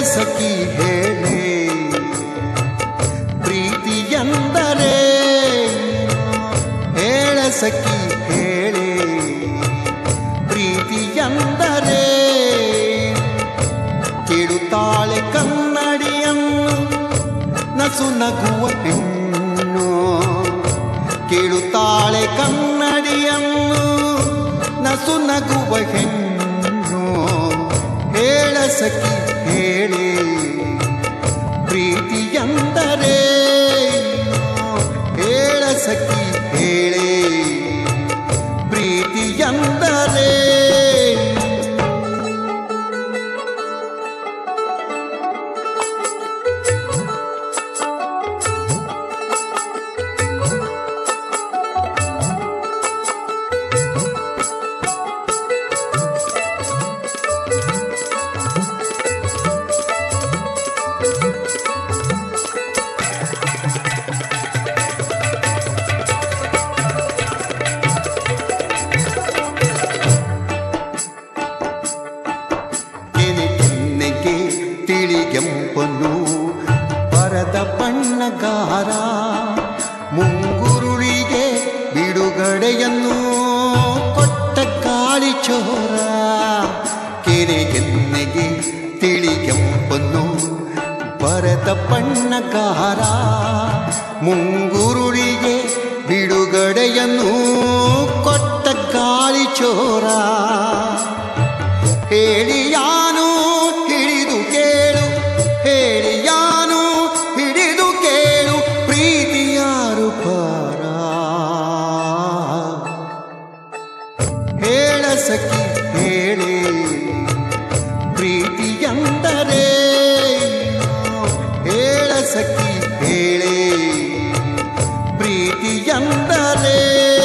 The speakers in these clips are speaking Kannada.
ಸಖಿ ಹೇಳೆ ಪ್ರೀತಿ ಎಂದರೆ ಹೇಳ ಸಖಿ ಹೇಳೆ ಪ್ರೀತಿ ಎಂದರೆ ಕೇಳುತ್ತಾಳೆ ಕನ್ನಡಿಯನ್ನು ನಸು ನಗುವ ಹೆಣ್ಣು ಕೇಳುತ್ತಾಳೆ ಕನ್ನಡಿಯನ್ನು ನಸು ನಗುವ ಹೆಣ್ಣು ಹೇಳ ಸಖಿ ಹೇಳೆ ಪ್ರೀತಿ ಎಂದರೆ ಹೇಳ ಸಖಿ ಹೇಳೆ ಪ್ರೀತಿ ಎಂದರೆ ಕೆನೆ ಕೆನ್ನೆಗೆ ತಿಳಿಗೆಂಪನು ಬರದ ಬಣ್ಣಗಾರ ಮುಂಗುರುಳಿಗೆ ಬಿಡುಗಡೆಯನ್ನು ಕೊಟ್ಟ ಗಾಳಿ ಚೋರ ಕೆರೆ ಕೆನ್ನೆಗೆ ತಿಳಿಗೆಂಪನು ಬರದ ಬಣ್ಣಗಾರ ಮುಂಗುರುಳಿಗೆ ಬಿಡುಗಡೆಯನ್ನು ಕೊಟ್ಟ ಗಾಳಿ ಚೋರ ಹೇಳಿಯಾನು ಹಿಡಿದು ಕೇಳು ಹೇಳಿಯಾನು ಹಿಡಿದು ಕೇಳು ಪ್ರೀತಿಯಾರು ಪಾರ ಹೇಳ ಸಖಿ ಹೇಳಿ ಪ್ರೀತಿ ಎಂದರೆ ಹೇಳ ಸಖಿ ಹೇಳಿ ಪ್ರೀತಿ ಎಂದರೆ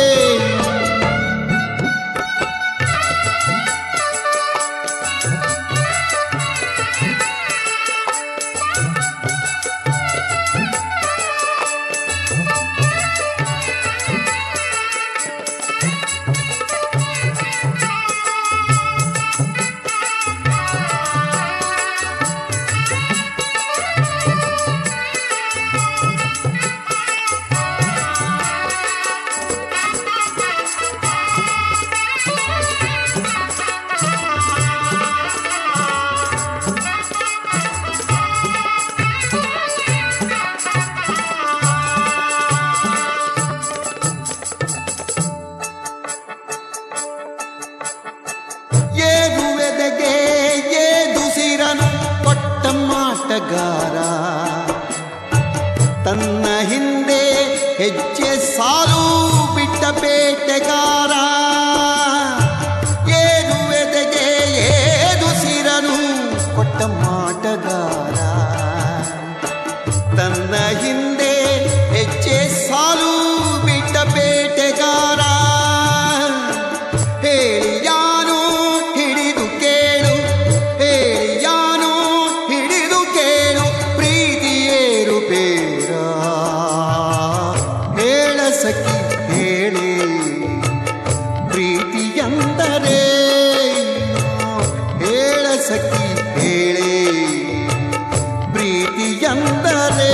ಏಗುವೆದೆಗೆ ಏದುಸಿರನು ಕೊಟ್ಟ ಮಾಟಗಾರ ತನ್ನ ಹಿಂದೆ ಹೆಜ್ಜೆ ಸಾಲು ಬಿಟ್ಟ ಬೇಟೆಗಾರ ಏಗುವೆದೆಗೆ ಏದುಸಿರನು ಕೊಟ್ಟ ಮಾಟಗಾರ ತನ್ನ ಹಿಂದೆ ಹೆಜ್ಜೆ ಸಾಲು ಬಿಟ್ಟ ಬೇಟೆಗಾರ ಹೇಳಿಯಾನು ಹಿಡಿದು ಕೇಳು ಹೇಳಿಯಾನು ಹಿಡಿದು ಕೇಳು ಪ್ರೀತಿಯೇರು ಬೇರ ಹೇಳ ಸಖಿ ಹೇಳಿ ಪ್ರೀತಿ ಎಂದರೆ ಹೇಳ ಸಖಿ ಹೇಳಿ ಪ್ರೀತಿ ಎಂದರೆ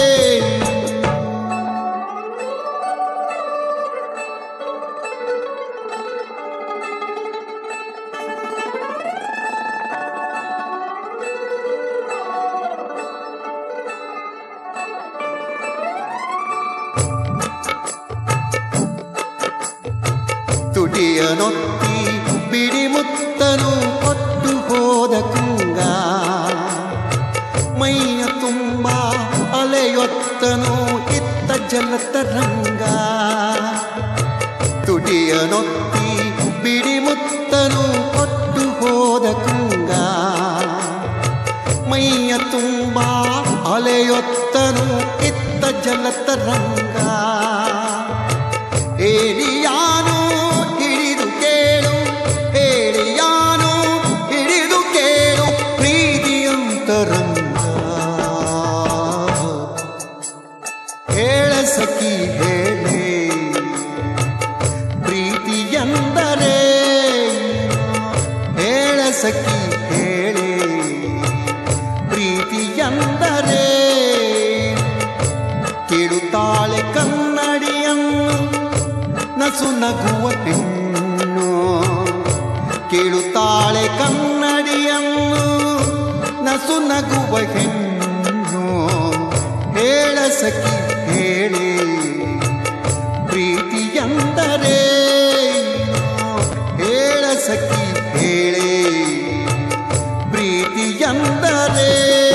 ತುಟಿಯ ನೊತ್ತಿ ಬಿಡಿ ಮುತ್ತನು ಕೊಟ್ಟು ಹೋದ ಕುಂಗ ಮೈಯ ತುಂಬ ಅಲೆಯೊತ್ತನು ಇತ್ತ ಜಲತರಂಗ ತುಟಿಯ ನೊತ್ತಿ ಬಿಡಿ ಮುತ್ತನು ಕೊಟ್ಟು ಹೋದ ಕುಂಗ ಮೈಯ ತುಂಬ ಅಲೆಯೊತ್ತನು ಇತ್ತ ಜಲತರಂಗ ಹೇಳಿಯಾನು ಹಿಡಿದು ಕೇಳು ಹೇಳಿಯಾನು ಹಿಡಿದು ಕೇಳು ಪ್ರೀತಿಯಂತರಂಗ ಹೇಳ ಸಖಿ ಹೇಳೆ ಪ್ರೀತಿ ಎಂದರೆ ಹೇಳ ಸಖಿ ಹೇಳೆ ನಸು ನಗುವ ಹೆಣ್ಣು ಕೇಳುತ್ತಾಳೆ ಕನ್ನಡಿಯನ್ನು ನಸು ನಗುವ ಹೆಣ್ಣು ಹೇಳ ಸಖಿ ಹೇಳಿ ಪ್ರೀತಿ ಎಂದರೆ ಹೇಳ ಸಖಿ ಹೇಳಿ ಪ್ರೀತಿ ಎಂದರೆ